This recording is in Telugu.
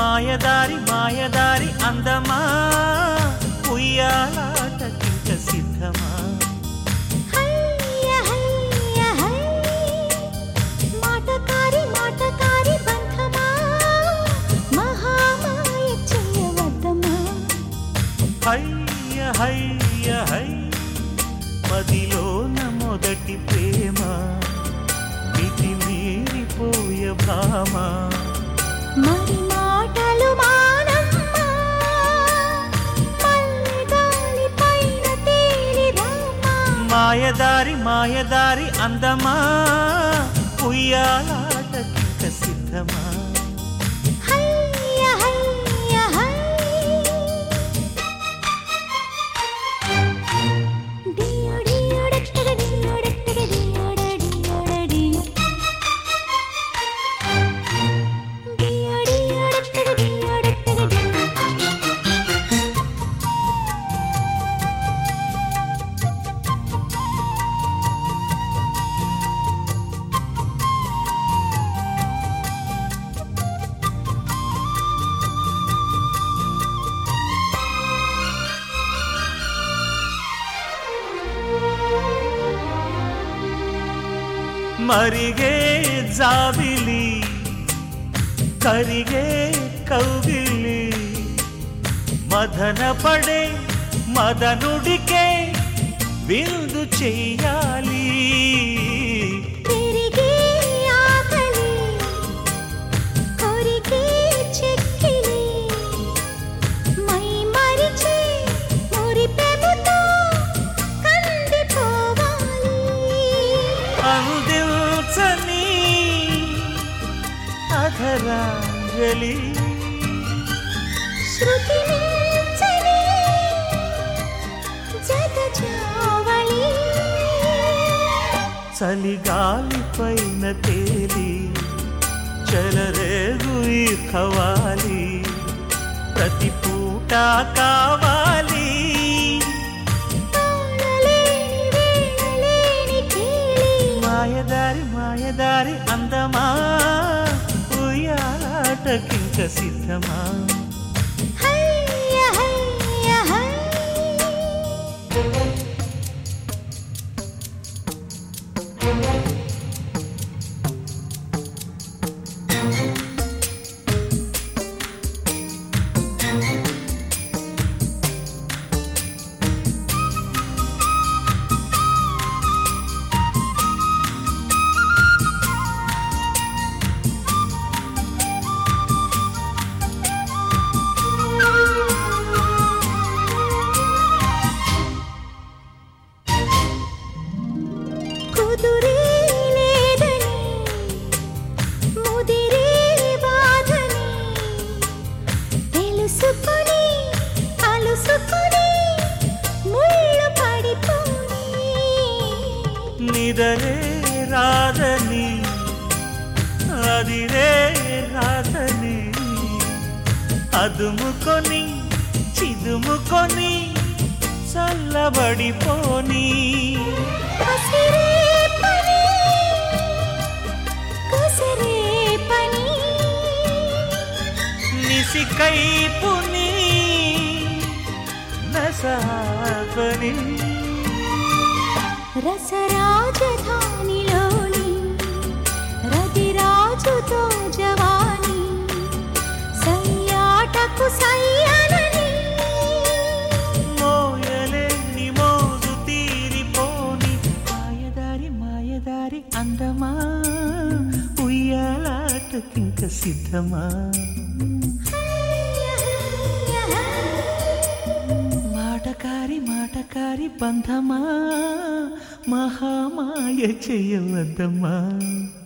మాయదారి మాయదారి అందమా ఉయ్యాలాటకింక సిద్ధమా హయ్య హయ్య హై మాటకారి మాటకారి బంధమా మహామాయ చెయ్యవద్దమా హయ్య హయ్య హై మదిలోన మొదటి ప్రేమ మితి మీరిపోయ భామ మరి మాటలు మానమ్మా మల్లెగాలి పైన తేలి రామా మాయదారి మాయదారి అందమా ఉయ్యాలాటకింక సిద్ధమా హయ్య హయ్య హై డియో డియో డట్టగ డియో డట్టగ డియో డియో డియో డియో డియో డట్టగ డియో డట్టగ డియో మరిగే జాబిలి కరిగే కౌగిలి మదన పడే మదనుడికే విందు చెయ్యాలి తిరిగే ఆకలి కొరికే చెక్కిలి మై మరిచే మురిపెముతో కందిపోవాలి అందించని అధరాంజలి శృతి మించని జగ చావళి చలిగాలి పైన తేలి చెలరేగు ఈ ఖవాలి ప్రతి పూట కావాలి తాళలేని వేళలేని కేళి మాయదారి మాయదారి అందమా ఉయ్యాటకింక సిద్ధమా హయ్య హయ్య హై కుదురే లేదని ముదిరే బాధని తెలుసుకొని అలుసుకొని ముళ్ళు పడిపోని నిదరే రాదని అదిరే రాదని అదుముకొని చిదుముకొని చల్లబడిపోని కసిరే పని కుసిరే పని నిసికైపుని నసాపని రసరాజధానిలోని రతిరాజుతో జవాని సయ్యాటకు సయ్యనని మోయలేని మోజు తీరిపోని మాయదారి మాయదారి అందమా ఉయ్యాలాటకింక సిద్ధమా మాటకారి మాటకారి బంధమా మహామాయ చేయవద్దమ్మా